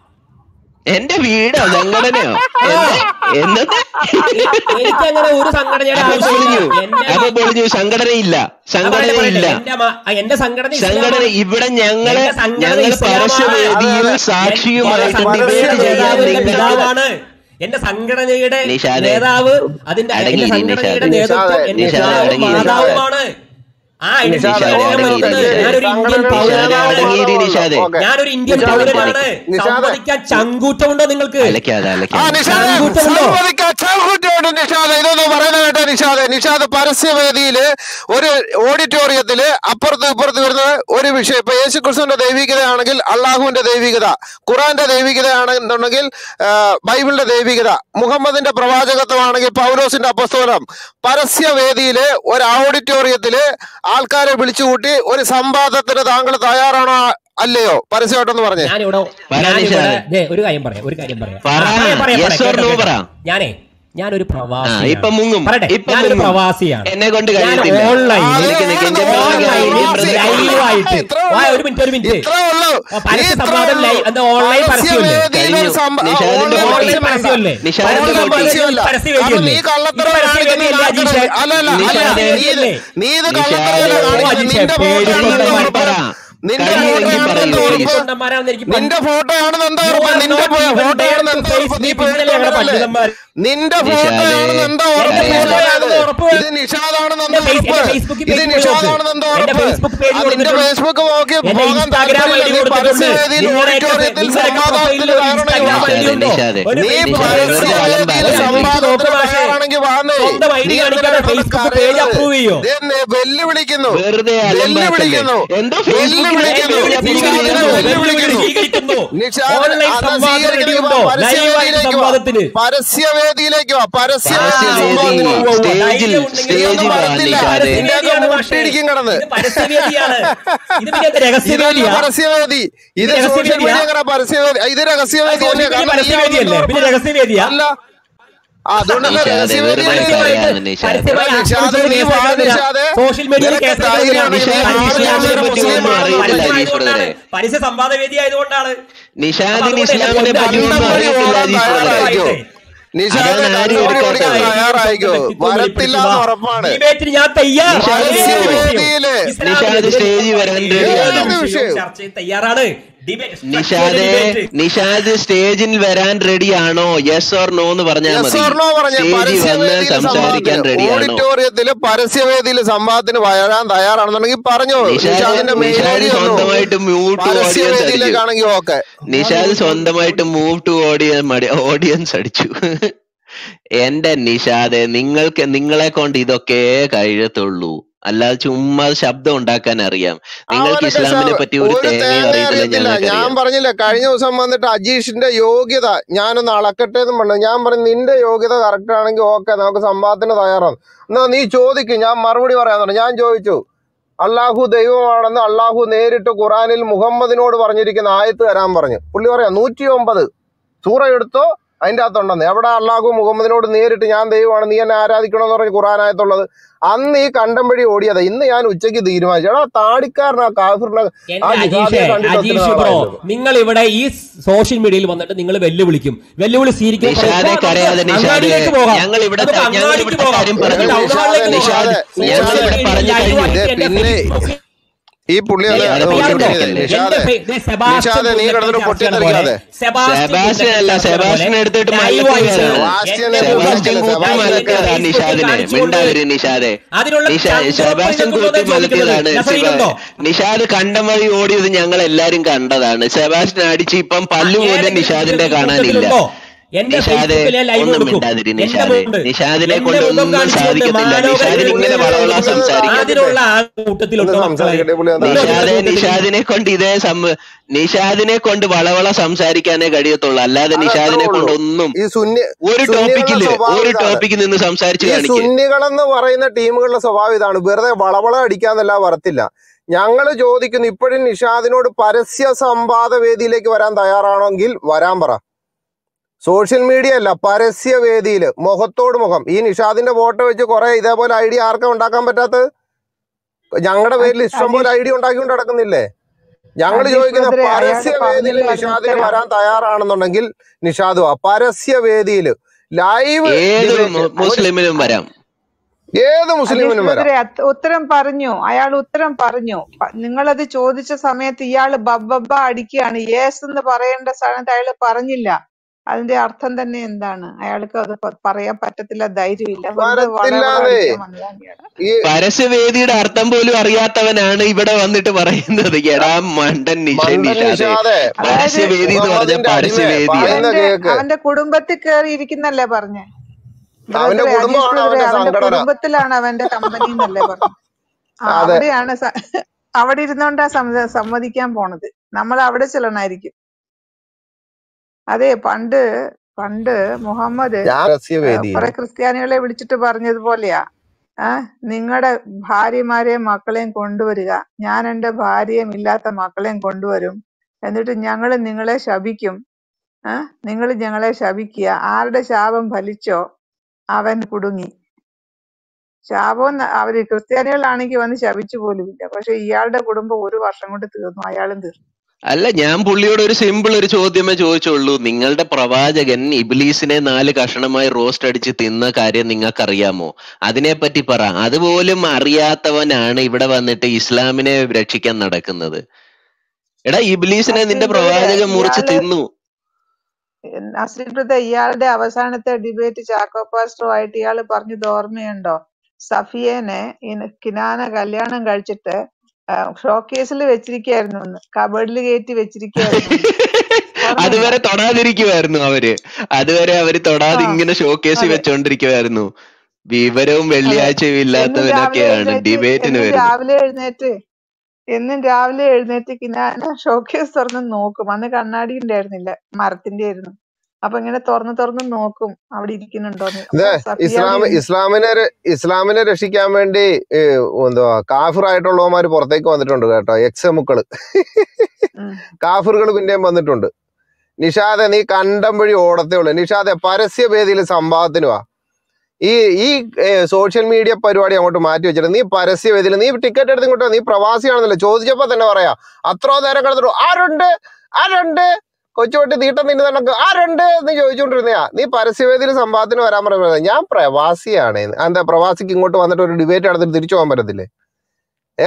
എന്റെ വീടോ സംഘടനയോ എന്നത് എനിക്ക് അങ്ങനെ ഒരു സംഘടനയുടെ അപ്പൊ ആവശ്യമില്ല പൊളിഞ്ഞു എന്റെ അപ്പൊ പൊളിഞ്ഞു സംഘടനയില്ല പറയട്ടെ, സംഘടനയില്ല പറയട്ടെ. എന്റെ മ- എന്റെ സംഘടന സംഘടന ഇസ്ലാമാണ്. ഇവിടെ ഞങ്ങള് എന്റെ സംഘടന ഞങ്ങൾ ഇസ്ലാമാണ്. പരസ്യവേദിയിൽ അതെ, അതെ. സാക്ഷിയുമായിട്ട് എന്റെ ഡിബേറ്റ് സംഘടനയുടെ ചെയ്യാൻ നേതാവിന്റെ നിങ്ങൾ പിതാവാണ് എന്റെ സംഘടനയുടെ നിഷാദേ, നേതാവ് അതിന്റെ അടങ്ങി എന്റെ ഇരി, സംഘടനയുടെ നിഷാദേ. നേതൃത്വം എന്റെ നിഷാദേ, പിതാവും അടങ്ങി ഇരി, മാതാവുമാണ് ആ എന്റെ നിഷാദേ, സംഘടന അടങ്ങി ഇരി, പറയുന്നത് നിഷാദേ. ഞാനൊരു ഇന്ത്യൻ സംഘടന പൗരനാണ് അടങ്ങി ഇരി, നിഷാദേ. ഓക്കേ. ഞാനൊരു ഇന്ത്യൻ നിഷാദേ, പൗരനാണ് നിഷാദേ. സമ്മതിക്കാൻ ചങ്കൂറ്റമുണ്ടോ നിങ്ങൾക്ക് അലക്കാതെ ആ അലക്കാതെ നിഷാദ് ചങ്കൂറ്റമുണ്ടോ? സമ്മതിക്കാൻ ചങ്കൂറ്റമുണ്ട് നിഷാദ് ഇതൊന്നും പറയുന്നത് കേട്ടോ നിഷാദ് നിഷാദ് പരസ്യവേദിയില് ഒരു ഓഡിറ്റോറിയത്തില് അപ്പുറത്ത് ഇപ്പുറത്ത് വരുന്ന ഒരു വിഷയം ഇപ്പൊ യേശു ക്രിസ്തുവിന്റെ ദൈവികതയാണെങ്കിൽ അള്ളാഹുവിന്റെ ദൈവികത ഖുറാന്റെ ദൈവികതയാണെന്നുണ്ടെങ്കിൽ ആ, ബൈബിളിന്റെ ദൈവികത മുഹമ്മദിന്റെ പ്രവാചകത്വമാണെങ്കിൽ പൗലോസിന്റെ അപ്പസ്തോലം പരസ്യവേദിയില് ഒരു ഓഡിറ്റോറിയത്തില് ആൾക്കാരെ വിളിച്ചുകൂട്ടി ഒരു സംവാദത്തിന് താങ്കൾ തയ്യാറാണോ അല്ലയോ പരസ്യമായിട്ടൊന്ന് പറഞ്ഞേ ഞാനിവിടെ പറ, ഞാനിവിടെ നിഷാദേ. ദേ, ഒരു കാര്യം പറയാം ഒരു കാര്യം പറയാം പറ. ആ, പറയാം, പറയാം, Yes or കേട്ടോ, no കേട്ടോ. പറ. ഞാനേ ഞാനൊരു ആ പ്രവാസി ഇപ്പൊ മുങ്ങും പറയട്ടെ ഇപ്പൊ ഞാനൊരു മുങ്ങും പ്രവാസിയാണ് എന്നെ കൊണ്ട് ഞാൻ കഴിയത്തില്ല ഓൺലൈൻ ആ, നിനക്ക് നിനക്ക് എന്റെ ഓൺലൈൻ, മോനെ ഓൺലൈൻ, കാര്യം നീ ഓൺലൈൻ. പ്രതി- ലൈവായിട്ട് ഇത്രേ ആ, ഉള്ളൂ. ഒരു മിനിറ്റ് ഒരു മിനിറ്റ് ഇത്രേ ഉള്ളൂ. ആ, പരസ്യ ഇത്രേ സംവാദം ഉള്ളൂ. ലൈവ് എന്താ ഓൺലൈൻ പരസ്യമല്ലേ പരസ്യവേദിയിൽ ഒരു സംഭ- ആ, നിഷാദിന്റെ ഓൺലൈൻ ബോട്ടി. പരസ്യം പരസ്യമല്ലേ? നിഷാദിന്റെ ഓൺലൈൻ ബോട്ടി. പരസ്യമല്ല. പരസ്യവേദിയല്ലേ? കാരണം നീ കള്ളത്തരം ഇത് കാണിക്കുന്നത് പരസ്യവേദിയല്ലേ, നടക്കരുത്. അജീഷേ? അല്ല, അല്ല, അല്ല, നിഷാദേ. നീ ഇത് നീ ഇത് നിഷാദേ. കള്ളത്തരമല്ല ഓ, കാണിക്കുന്നത്. അജീഷേ, നിന്റെ ഫോട്ടോ പേടിക്കൊണ്ട ആണെന്ന് പറ. ഉറപ്പ്. നിന്റെ കഴിയുമെങ്കിൽ ഫോട്ടോ പറയൂ, ആണെന്ന് please. ഉറപ്പ്. കൊണ്ടന്മാരാണെന്ന് എനിക്ക് നിന്റെ ഫോട്ടോ ആണെന്ന് എന്താ You ഉറപ്പ് are നിന്റെ not ഫോട്ടോ even ആണെന്ന് there എന്താ to ഉറപ്പ് face നീ me. പിന്നല്ലേ ഞങ്ങളുടെ പേടിക്കൊണ്ടല്ലേ പണ്ഡിതന്മാര്. നിന്റെ നിഷാദേ. ഫോട്ടോ ആണെന്ന് എന്താ ഉറപ്പ് എന്റെ നീ ഫോട്ടോ പറയുന്നത്? ആണെന്ന് ഉറപ്പ്. ഇത് നിഷാദാണെന്ന് എന്റെ എന്താ ഫേസ്- ഉറപ്പ് എന്റെ ഫേസ്ബുക്കിൽ ഇത് പേജ് നിഷാദാണെന്ന് എന്താ എന്റെ ഉറപ്പ് ഫേസ്ബുക്ക് പേജ് ആ, നിന്റെ കൊടുത്തിട്ടുണ്ട്. ഫേസ്ബുക്ക് നോക്കി എന്റെ പോകാൻ ഇൻസ്റ്റാഗ്രാം ഐഡി താല്പര്യമില്ല നീ കൊടുത്തിട്ടുണ്ട്. പരസ്യവേദിയിൽ നിങ്ങളുടെ ഓഡിറ്റോറിയത്തിൽ നിങ്ങളുടെ സംവാദത്തിന് പ്രൊഫൈലിൽ ഒരു ഇൻസ്റ്റാഗ്രാം തയ്യാറാണെങ്കിൽ ഐഡി ഉണ്ടോ? നിഷാദേ, ഒരു നീ ഫേസ്ബുക്ക് നിഷാദേ, പേജ് വെറുതെ കൊടുത്തിട്ടുണ്ട്. അലമ്പാ. ഒരു സംവാദത്തിന് നോക്ക് മാഷേ. തയ്യാറാണെങ്കിൽ വാന്നേ. സ്വന്തം ഐഡി നീ കാണിക്കാതെ എന്തിനാ ഫേസ്ബുക്ക് കരയുന്നത്? പേജ് approve ചെയ്യോ? ഇതെന്നെ വെല്ലുവിളിക്കുന്നു വെറുതെ അലമ്പാക്കല്ലേ. വെല്ലുവിളിക്കുന്നു എന്തോ വെല്ലുവിളിക്കുന്നു ഫേസ്ബുക്കിൽ നിഷാദിനെ വെല്ലുവിളിക്കുന്നു. വെല്ലുവിളിക്കുന്നു സ്വീകരിക്കുന്നു. നിഷാദ് ഓൺലൈൻ അത് സംവാദം സ്വീകരിക്കുന്നത് റെഡിയുണ്ടോ? ലൈവായിട്ട് പരസ്യവേദിയിലേക്ക് വാ. സംവാദത്തിന് പരസ്യവേദിയിലേക്ക് വാ പരസ്യവേദി പരസ്യവേദി. സംവാദത്തിന് വാ. സ്റ്റേജിൽ ധൈര്യം ഉണ്ടെങ്കിൽ സ്റ്റേജിൽ ഇതൊന്നും വാ പറയത്തില്ല. നിഷാദേ. ഇതിന്റെ അകത്ത് പരസ്യവേദിയാണ് മുട്ടിടിക്കും കിടന്ന്. ഇത് പരസ്യവേദിയാണ് ഇത് പിന്നെ എന്താ ഇതല്ല രഹസ്യവേദിയാ പരസ്യവേദി ഇത് ഇത് സോഷ്യൽ മീഡിയ രഹസ്യവേദിയാ? അങ്ങനെ പരസ്യവേദി ഇത് രഹസ്യവേദി സോഷ്യൽ തന്നെ മീഡിയ കാരണം നീ പരസ്യവേദിയല്ലേ ആണെന്ന് പിന്നെ രഹസ്യവേദിയാ അല്ല ആ, അതുകൊണ്ടല്ലേ നിഷാദേ, രഹസ്യവേദി വെറുതെ ആണെങ്കിൽ പറയാതെ നിഷാദേ. പരസ്യമായി നിഷാദേ, ആക്രമിച്ചത് നീ വാ, കേസെടുക്കാൻ നിഷാദേ. സോഷ്യൽ മീഡിയയിൽ നിനക്ക് കേസെടുക്കാൻ ധൈര്യമാണ് നിഷാദ് ഈ ആദ്യം ഇസ്ലാമിനെ ഇസ്ലാമിനെ പറ്റി പറ്റി ഒന്നും അറിയില്ല, പരസ്യം അജീഷ് ആയതുകൊണ്ടാണ്. ബ്രദറെ. പരസ്യ സംവാദ വേദി ആയതുകൊണ്ടാണ് നിഷാദിന് അതുകൊണ്ട് ഇസ്ലാമിനെ എന്റെ പറ്റി ഒന്നും കണ്ടംപടി അറിയത്തില്ല ഓടാൻ അജീഷ് ബ്രദറെ. തയ്യാറായിക്കോ നിഷാദ് അതാണ് ആരും കണ്ടംപടി ഓടിക്കാൻ എടുക്കാത്തത്. തയ്യാറായിക്കോ വരത്തില്ല എന്ന് ഉറപ്പാണ് ഡിബേറ്റിന് ഞാൻ തയ്യാർ നിഷാദ് ഏത് വിഷയവും. വേദിയില് ഇസ്ലാമിന് നിഷാദ് സ്റ്റേജിൽ വരാൻ ഏത് റെഡിയാണ്. വിഷയവും ചർച്ച ചെയ്യാൻ തയ്യാറാണ് ഡിബേറ്റ് നിഷാദെ നിഷാദ് സ്റ്റേജിൽ വരാൻ റെഡിയാണോ യെസ് ഓർ നോ എന്ന് പറഞ്ഞാൽ Yes മതി or no പറഞ്ഞ സ്റ്റേജിൽ വന്ന് പരസ്യവേദിയിൽ സംസാരിക്കാൻ സംവാദത്തിന് റെഡിയാണോ ഓഡിറ്റോറിയത്തില് പരസ്യവേദിയിൽ സംവാദത്തിന് വരാൻ തയ്യാറാണെന്നുണ്ടെങ്കിൽ പറഞ്ഞോ നിഷാദ് നിഷാദിന്റെ മെയിൽ നിഷാദ് ഐഡി ഒന്നു സ്വന്തമായിട്ട് മ്യൂട്ട് ഓഡിയൻസ് അടിച്ചു പരസ്യവേദിയിലേക്കാണെങ്കിൽ ഓക്കെ നിഷാദ് സ്വന്തമായിട്ട് മൂവ് ടു ഓഡിയൻസ് ഓഡിയൻസ് അടിച്ചു എന്റെ നിഷാദെ നിങ്ങൾക്ക് നിങ്ങളെ കൊണ്ട് ഇതൊക്കെ കഴിയത്തുള്ളൂ അല്ലാതെ ചുമ്മാ ശബ്ദം ഉണ്ടാക്കാൻ അറിയാം നിങ്ങൾക്ക് അവനൊക്കെ ഇസ്ലാമിനെ ശ- പറ്റി ഒരു ഒരു തേങ്ങയും തേങ്ങ അറിയത്തില്ല അറിയത്തില്ല ഞാൻ ഞങ്ങൾക്കറിയാം പറഞ്ഞില്ല കഴിഞ്ഞ ദിവസം വന്നിട്ട് അജീഷിന്റെ യോഗ്യത ഞാനൊന്ന് അളക്കട്ടെ എന്ന് പറഞ്ഞു ഞാൻ പറഞ്ഞു നിന്റെ യോഗ്യത കറക്റ്റ് ആണെങ്കിൽ ഓക്കെ നമുക്ക് സംവാദത്തിന് തയ്യാറാണ് എന്നാ നീ ചോദിക്കും ഞാൻ മറുപടി പറയാൻ പറഞ്ഞു ഞാൻ ചോദിച്ചു അള്ളാഹു ദൈവമാണെന്ന് അള്ളാഹു നേരിട്ട് ഖുറാനിൽ മുഹമ്മദിനോട് പറഞ്ഞിരിക്കുന്ന ആയത്ത് തരാൻ പറഞ്ഞു പുള്ളി പറയാം നൂറ്റി ഒമ്പത് സൂറ എടുത്തോ അതിൻ്റെ അകത്തുണ്ടെന്ന് എവിടെ അള്ളാഹു മുഹമ്മദിനോട് നേരിട്ട് ഞാൻ ദൈവമാണ് നീ എന്നെ ആരാധിക്കണമെന്ന് പറഞ്ഞ് ഖുറാനായത്തുള്ളത് അന്ന് ഈ കണ്ടം വഴി ഓടിയത് ഇന്ന് ഞാൻ ഉച്ചയ്ക്ക് തീരുമാനിച്ചു എടാ താടിക്കാരനാ കാഫിറിനെ എന്റെ ആ ജിഹാദിയെ അജീഷേ കണ്ടിട്ട് ഒത്തിരി അജീഷ് ബ്രോ നാളായല്ലോ. നിങ്ങൾ ഇവിടെ ഈ സോഷ്യൽ മീഡിയയിൽ വന്നിട്ട് നിങ്ങൾ വെല്ലുവിളിക്കും വെല്ലുവിളി സ്വീകരിക്കും നിഷാദെ കരയാതെ നിഷാദെ അങ്ങാടിയിലേക്ക് പോകാം ഞങ്ങൾ ഇവിടെ നമുക്ക് ഞങ്ങൾ അങ്ങാടിക്ക് ഇവിടുത്തെ പോകാം. കാര്യം നമുക്ക് പറഞ്ഞു ടൗൺ ഹാളിലേക്ക് നിഷാദെ, പോകാം. നിഷാദെ, സോഷ്യൽ ഇവിടെ മീഡിയയിൽ പറഞ്ഞു ലൈവായിട്ട് കഴിഞ്ഞു. എന്റെ പിന്നെ ഫേസ്ബുക്കിൽ ഈ പുള്ളി അത് നിഷാദെ, അത് നിഷാദെ, പൊട്ടിത്തെറിക്കല്ലേ? നിഷാദെ നിഷാദെ, നീ കിടന്നിട്ട് പൊട്ടിത്തെറിക്കാതെ. സെബാസ്റ്റ്യൻ അല്ല, സെബാസ്റ്റ്യൻ എടുത്തിട്ട് മലക്കുകയാണ്. സെബാസ്റ്റ്യൻ കൂട്ടി മലക്കതാ നിഷാദിനെ മിണ്ടാതിരി നിഷാദെ അതിനുള്ള നിഷാ ചങ്കൂറ്റം സെബാസ്റ്റ്യൻ നിങ്ങൾക്ക് കൂട്ടി ഉണ്ടോ എന്ന് മലക്കിയതാണ് ചോദിക്കുന്നത്. നസറീനുണ്ടോ? നിഷാദ് കണ്ടം വഴി ഓടിയത് ഞങ്ങൾ എല്ലാരും കണ്ടതാണ് സെബാസ്റ്റ്യൻ അടിച്ച് ഇപ്പം പല്ല് പോലും നിഷാദിന്റെ കാണാനില്ല എന്റെ നിഷാദെ ഫേസ്ബുക്കിലെ ലൈവ് ഒന്നും കൊടുക്കും മിണ്ടാതിരി എന്റെ നിഷാദെ മുഖം നിഷാദിനെ എന്റെ കൊണ്ട് മുഖം ഒന്നും കാണിച്ചുകൊണ്ട് സാധിക്കത്തില്ല മാനവ നിഷാദിന് ഇങ്ങനെ വളവള സംസാരിക്കാൻ അതിനുള്ള ആ കൂട്ടത്തിലുണ്ടോ ഒന്ന് മക്കളെ സംസാരിക്കട്ടെ, പുള്ളി എന്താ നിഷാദെ നിഷാദിനെ കൊണ്ട് ഇതേ സം നിഷാദിനെ കൊണ്ട് വളവള സംസാരിക്കാനേ കഴിയത്തുള്ളൂ അല്ലാതെ അത് നിഷാദിനെ അത്രേ കൊണ്ട് ഉള്ളൂ. ഒന്നും ഈ സുന്നി ഒരു സുന്നികളുടെ ടോപ്പിക്കില് സ്വഭാവം ഒരു ഇതാണ്. ടോപ്പിക്കിൽ നിന്ന് സംസാരിച്ച് ഈ കാണിക്കുക സുന്നികളെന്ന് പറയുന്ന ടീമുകളുടെ സ്വഭാവം ഇതാണ് വെറുതെ വളവള അടിക്കാന്നല്ല വരത്തില്ല ഞങ്ങൾ ചോദിക്കുന്നു ഇപ്പോഴും നിഷാദിനോട് പരസ്യ സംവാദ വേദിയിലേക്ക് വരാൻ തയ്യാറാണെങ്കിൽ വരാൻ പറ സോഷ്യൽ മീഡിയ അല്ല പരസ്യവേദിയിൽ മുഖത്തോട് മുഖം ഈ നിഷാദിന്റെ ഫോട്ടോ വെച്ച് കുറെ ഇതേപോലെ ഐഡിയ ആർക്കാ ഉണ്ടാക്കാൻ പറ്റാത്തത് ഞങ്ങളുടെ പേരിൽ ഇഷ്ടംപോലെ ഐഡിയ ഉണ്ടാക്കിക്കൊണ്ട് നടക്കുന്നില്ലേ ഞങ്ങൾ അജീഷ് ചോദിക്കുന്ന ബ്രദറെ, അയാള് പരസ്യവേദിയിൽ പറഞ്ഞില്ല നിഷാദിന് അതിന് വരാൻ തയ്യാറാണെന്നുണ്ടെങ്കിൽ നിഷാദ് വാ പരസ്യവേദിയിൽ ലൈവ് ഏത് ഡിബേറ്റ് മു- ഒരു മുസ്ലിമിനും വരാം ഏത് അജീഷ് മുസ്ലിമിനും വരാം ബ്രദറെ അത് ഉത്തരം പറഞ്ഞു അയാൾ ഉത്തരം പറഞ്ഞു പ- നിങ്ങളത് ചോദിച്ച സമയത്ത് ഇയാള് ബബ്ബബ്ബ അടിക്കുകയാണ് യേസ് എന്ന് പറയേണ്ട സ്ഥാനത്ത് അയാൾ പറഞ്ഞില്ല അതിന്റെ അർത്ഥം തന്നെ എന്താണ് അയാൾക്ക് അത് പ- പറയാൻ പറ്റത്തില്ല ധൈര്യമില്ല വെറുതെ വളവള വരത്തില്ലാന്നേ അടിക്കാൻ വന്നതാണ് ഇയാള് ഈ പരസ്യവേദിയുടെ അർത്ഥം പോലും അറിയാത്തവനാണ് ഇവിടെ വന്നിട്ട് പറയുന്നത് എടാ മണ്ടൻ നിഷ മണ്ടൻ നിഷാദെ നിഷാദെ അതായത് പരസ്യവേദി എന്ന് പറഞ്ഞ മുഹമ്മദിന്റെ അടിമ പരസ്യവേദിയാണ് പറയുന്ന അവന്റെ കേക്ക് അവന്റെ കുടുംബത്തിൽ കയറി ഇരിക്കുന്നല്ലേ പറഞ്ഞേ അവന്റെ ബ്രദറെ അജീഷ് കുടുംബമാണ് ബ്രദറെ അവന്റെ അവന്റെ സംഘടന കുടുംബത്തിലാണ് അവന്റെ കമ്പനി എന്നല്ലേ പറഞ്ഞു ആ അതെ അവിടെയാണ് സ- അവിടെ ഇരുന്നോണ്ടാ സമ്മ- സമ്മതിക്കാൻ പോണത് നമ്മൾ അവിടെ ചെല്ലണായിരിക്കും അതെ പണ്ട് പണ്ട് മുഹമ്മദ് ഞാൻ പരസ്യവേദിയിൽ കുറെ ക്രിസ്ത്യാനികളെ വിളിച്ചിട്ട് പറഞ്ഞതുപോലെയാ ആ നിങ്ങളുടെ ഭാര്യമാരെയും മക്കളെയും കൊണ്ടുവരിക ഞാൻ എന്റെ ഭാര്യയും ഇല്ലാത്ത മക്കളെയും കൊണ്ടുവരും എന്നിട്ട് ഞങ്ങൾ നിങ്ങളെ ശപിക്കും ആ നിങ്ങൾ ഞങ്ങളെ ശപിക്കുക ആരുടെ ശാപം ഫലിച്ചോ അവൻ കുടുങ്ങി ശാപം ന- അവര് ക്രിസ്ത്യാനികളാണെങ്കിൽ വന്ന് ശപിച്ചു പോലുമില്ല പക്ഷെ ഇയാളുടെ കുടുംബം ഒരു വർഷം കൊണ്ട് തീർന്നു അയാളും തീർന്നു അല്ല ഞാൻ പുള്ളിയോട് ഒരു സിമ്പിൾ ഒരു ചോദ്യമേ ചോദിച്ചുള്ളൂ നിങ്ങളുടെ പ്രവാചകൻ ഇബ്ലീസിനെ നാല് കഷണമായി റോസ്റ്റ് അടിച്ച് തിന്ന കാര്യം നിങ്ങൾക്കറിയാമോ അതിനെപ്പറ്റി പറ അതുപോലും അറിയാത്തവനാണ് ഇവിടെ വന്നിട്ട് ഇസ്ലാമിനെ രക്ഷിക്കാൻ നടക്കുന്നത് എടാ ഇബ്ലീസിനെ നിന്റെ അസീം ബ്രദറെ പ്രവാചകൻ മുറിച്ച് ഇയാള് തിന്നു അസീം ബ്രദർ ഇയാളുടെ അവസാനത്തെ ഡിബേറ്റ് ചാക്കോ പാസ്റ്ററുമായിട്ട് ഇയാള് പറഞ്ഞത് ഓർമ്മയുണ്ടോ സഫിയേനെ ഇന- കിനാന കല്യാണം കഴിച്ചിട്ട് ഷോക്കേസിൽ വെച്ചിരിക്കായിരുന്നു എന്ന് കബഡിൽ കയറ്റി വെച്ചിരിക്കായിരുന്നു എന്ന് ഓർമ്മയുണ്ടോ അതുവരെ തൊടാതിരിക്കുമായിരുന്നു അവര് അതുവരെ അവര് ആ തൊടാതെ ഇങ്ങനെ ഷോക്കേസിൽ അതെ വെച്ചോണ്ടിരിക്കുമായിരുന്നു വിവരവും അതെ വെള്ളിയാഴ്ചയും എന്നും രാവിലെ ഇല്ലാത്തവനൊക്കെയാണ് എഴുന്നേറ്റ് ഡിബേറ്റിന് എന്നും വരുന്നത് രാവിലെ എഴുന്നേറ്റ് എന്നും രാവിലെ എഴുന്നേറ്റ് കിനാന ഷോക്കേസ് തുറന്ന് നോക്കും അന്ന് കണ്ണാടി ഉണ്ടായിരുന്നില്ല മരത്തിന്റെ ആയിരുന്നു അപ്പൊ ഇങ്ങനെ തുറന്ന് തുറന്ന് നോക്കും അവിടെ ഇരിക്കുന്നുണ്ടോന്ന് ഇത് അപ്പൊ സഫിയ ഇസ്ലാം അവിടെ ഇരുന്ന് ഇസ്ലാമിനെ ര- ഇസ്ലാമിനെ രക്ഷിക്കാൻ വേണ്ടി ഏ, എന്തുവാ കാഫിറായിട്ടുള്ളവന്മാര് പുറത്തേക്ക് വന്നിട്ടുണ്ട് കേട്ടോ എക്സമുക്കള് ഉം. കാഫിറുകൾ പിന്നെയും വന്നിട്ടുണ്ട് നിഷാദെ നീ കണ്ടം വഴി ഓടത്തേ ഉള്ളൂ നിഷാദെ പരസ്യവേദിയിൽ സംവാദത്തിന് വാ ഈ ഈ സോഷ്യൽ മീഡിയ പരിപാടി അങ്ങോട്ട് മാറ്റി വെച്ചിട്ട് നീ പരസ്യവേദിയിൽ നീ ടിക്കറ്റ് എടുത്ത് ഇങ്ങോട്ട് വാ. നീ പ്രവാസിയാണെന്നല്ലേ ചോദിച്ചപ്പോ തന്നെ പറയാ അത്രോ നേരം കിടന്നിട്ടു ആരുണ്ട് ആരുണ്ട് കൊച്ചുകൊട്ടി തീട്ടം തിന്നു തന്നെ ആരുണ്ട് എന്ന് ചോദിച്ചുകൊണ്ടിരുന്നയാ നീ പരസ്യവേദിയിൽ സംവാദത്തിന് വരാൻ പറയുന്നത് ഞാൻ പ്രവാസിയാണ് എന്താ പ്രവാസിക്ക് ഇങ്ങോട്ട് വന്നിട്ട് ഒരു ഡിബേറ്റ് നടത്തിട്ട് തിരിച്ചു പോകാൻ പറ്റത്തില്ലേ ഏ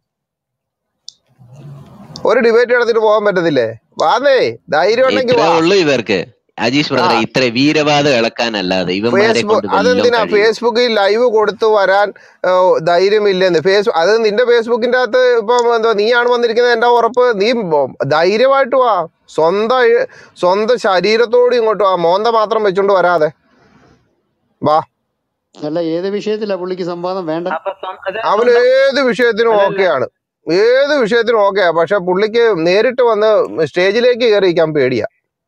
ഒരു ഡിബേറ്റ് നടത്തിട്ട് പോകാൻ പറ്റത്തില്ലേ വാന്നേ ധൈര്യം ഉണ്ടെങ്കിൽ ഇത്രേ വാ ഉള്ളൂ ഇവർക്ക് അജീഷ് ആ ബ്രദറെ ഇത്ര വീരവാദം ഇളക്കാനല്ലാതെ ഇവന്മാരെ ഫേസ്ബുക്ക് കൊണ്ട് വല്ലതും അതെന്തിനാ കഴിയും ഫേസ്ബുക്കിൽ ലൈവ് കൊടുത്തു വരാൻ ആ, ധൈര്യമില്ലെന്ന് ഫേസ് അത് നിന്റെ ഫേസ്ബുക്കിന്റെ അകത്ത് ഇപ്പം എന്തോ നീയാണ് വന്നിരിക്കുന്നത് എന്റെ ഉറപ്പ് നീ ബോ- ധൈര്യമായിട്ട് വാ സ്വന്തം ഇ- സ്വന്തം ശരീരത്തോട് ഇങ്ങോട്ട് വാ മോന്ത മാത്രം വെച്ചോണ്ട് വരാതെ വാ അല്ല ഏത് വിഷയത്തിലാ പുള്ളിക്ക് സംവാദം വേണ്ട അപ്പൊ സ്വ- അത് അവന് സ്വന്തം ഏത് വിഷയത്തിനും അല്ലല്ല ഓക്കെയാണ് ഏത് വിഷയത്തിനും ഓക്കെയാ പക്ഷെ പുള്ളിക്ക് നേരിട്ട് വന്ന് സ്റ്റേജിലേക്ക് കയറിയിരിക്കാൻ പേടിയാ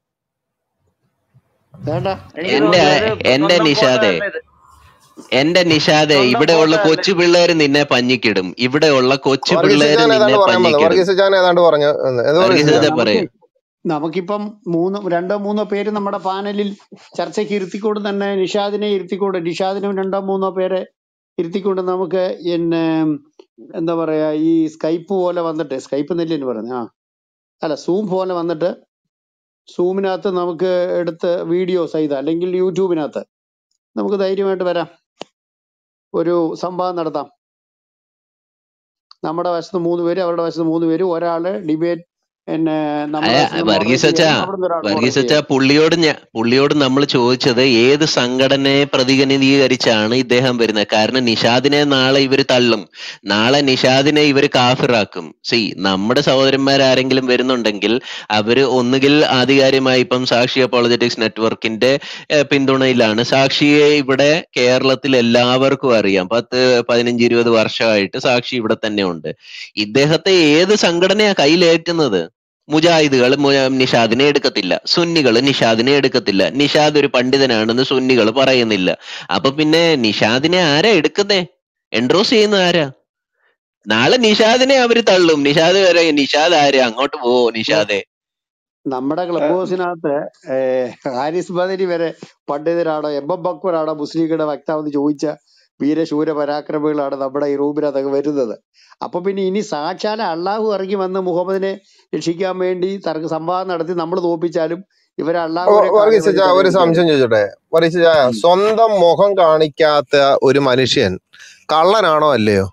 വേണ്ട എനിക്ക് എന്റെ തോന്നുന്നത് അത് എന്റെ സ്വന്തം നിഷാദെ ഫോട്ടോ അല്ല ഇത് എന്റെ നിഷാദെ സ്വന്തം ഇവിടെയുള്ള ഫോട്ടോ അല്ല കൊച്ചു പിള്ളേര് നിന്നെ പഞ്ഞിക്കിടും ഇവിടെയുള്ള കൊച്ചു വർഗീസ് പിള്ളേര് ചാൻ നിന്നെ ഏതാണ്ട് പറയാൻ വന്നു പഞ്ഞിക്കിടും വർഗീസ് ചാൻ ഏതാണ്ട് പറഞ്ഞു എന്ത് വർഗീസ് വർഗീസ് ചാൻ ചാ നമുക്ക് പറയൂ നമുക്കിപ്പം മൂന്ന് രണ്ടോ മൂന്നോ പേര് നമ്മുടെ പാനലിൽ ചർച്ചയ്ക്ക് ഇരുത്തിക്കൊണ്ട് തന്നെ നിഷാദിനെ ഇരുത്തിക്കൊണ്ട് നിഷാദിനും രണ്ടോ മൂന്നോ പേരെ ഇരുത്തിക്കൊണ്ട് നമുക്ക് പിന്നെ എന്താ പറയാ ഈ സ്കൈപ്പ് പോലെ വന്നിട്ട് സ്കൈപ്പ് എന്നല്ലേ എന്ന് പറയുന്നത് ആ അല്ല സൂം പോലെ വന്നിട്ട് സൂമിനകത്ത് നമുക്ക് എടുത്ത് വീഡിയോ സഹിതം അല്ലെങ്കിൽ യൂട്യൂബിനകത്ത് നമുക്ക് ധൈര്യമായിട്ട് വരാം ഒരു സംവാദം നടത്താം നമ്മുടെ വശത്ത് മൂന്ന് പേര് അവരുടെ വശത്ത് മൂന്ന് പേര് ഒരാള് ഡിബേറ്റ് പിന്നെ നമ്മുടെ അല്ല വശത്ത് വർഗീസ് മോഡറേറ്റ് അച്ഛാ ചെയ്യാനും അവിടുന്ന് ഒരാൾ വർഗീസ് മോഡറേറ്റ് അച്ഛാ ചെയ്യാനും പുള്ളിയോട് ഞാ പുള്ളിയോട് നമ്മൾ ചോദിച്ചത് ഏത് സംഘടനയെ പ്രതിനിധീകരിച്ചാണ് ഇദ്ദേഹം വരുന്നത് കാരണം നിഷാദിനെ നാളെ ഇവര് തള്ളും നാളെ നിഷാദിനെ ഇവര് കാഫിറാക്കും സി നമ്മുടെ സഹോദരന്മാരാരെങ്കിലും വരുന്നുണ്ടെങ്കിൽ അവര് ഒന്നുകിൽ ആധികാരികമായി ഇപ്പം സാക്ഷി അപ്പോളജറ്റിക്സ് നെറ്റ്വർക്കിന്റെ ഏഹ്, പിന്തുണയിലാണ് സാക്ഷിയെ ഇവിടെ കേരളത്തിൽ എല്ലാവർക്കും അറിയാം പത്ത് പതിനഞ്ച് ഇരുപത് വർഷമായിട്ട് സാക്ഷി ഇവിടെ തന്നെ ഉണ്ട് ഇദ്ദേഹത്തെ ഏത് സംഘടനയാ കയ്യിലേറ്റുന്നത് മുജാഹിദുകൾ നിഷാദിനെ എടുക്കത്തില്ല സുന്നികൾ നിഷാദിനെ എടുക്കത്തില്ല നിഷാദ് ഒരു പണ്ഡിതനാണെന്ന് സുന്നികൾ പറയുന്നില്ല അപ്പൊ പിന്നെ നിഷാദിനെ ആരാ എടുക്കുന്നേ എൻഡ്രോസ് ചെയ്യുന്ന ആരാ നാളെ നിഷാദിനെ അവര് തള്ളും നിഷാദ് വരെ നിഷാദ് ആര് അങ്ങോട്ട് പോ നിഷാദെ നമ്മുടെ ക്ലബ് ഹൗസിനകത്ത് ഏഹ്, ഹാരിസ് ബദരി വരെ പണ്ഡിതരാണോ എം എം ബക്വറാണോ മുസ്ലിം ലീഗിന്റെ വക്താവ് എന്ന് ചോദിച്ച വീരശൂര പരാക്രമികളാണ് നമ്മുടെ ഈ റൂമിനകത്തൊക്കെ വരുന്നത് അപ്പൊ പിന്നെ ഇനി സാക്ഷാല അള്ളാഹു ഇറങ്ങി വന്ന് മുഹമ്മദിനെ രക്ഷിക്കാൻ വേണ്ടി തർക്ക സംവാദം നടത്തി നമ്മൾ തോപ്പിച്ചാലും ഇവരെ അള്ളാഹുവിനെ വർഗീസ് കാലവഴി ചാ, ഒരു പറഞ്ഞുകൊണ്ടിരിക്കും സംശയം ചോദിച്ചോട്ടെ വർഗീസ് ചാ, ഉം. സ്വന്തം മുഖം കാണിക്കാത്ത ഒരു മനുഷ്യൻ കള്ളനാണോ അല്ലയോ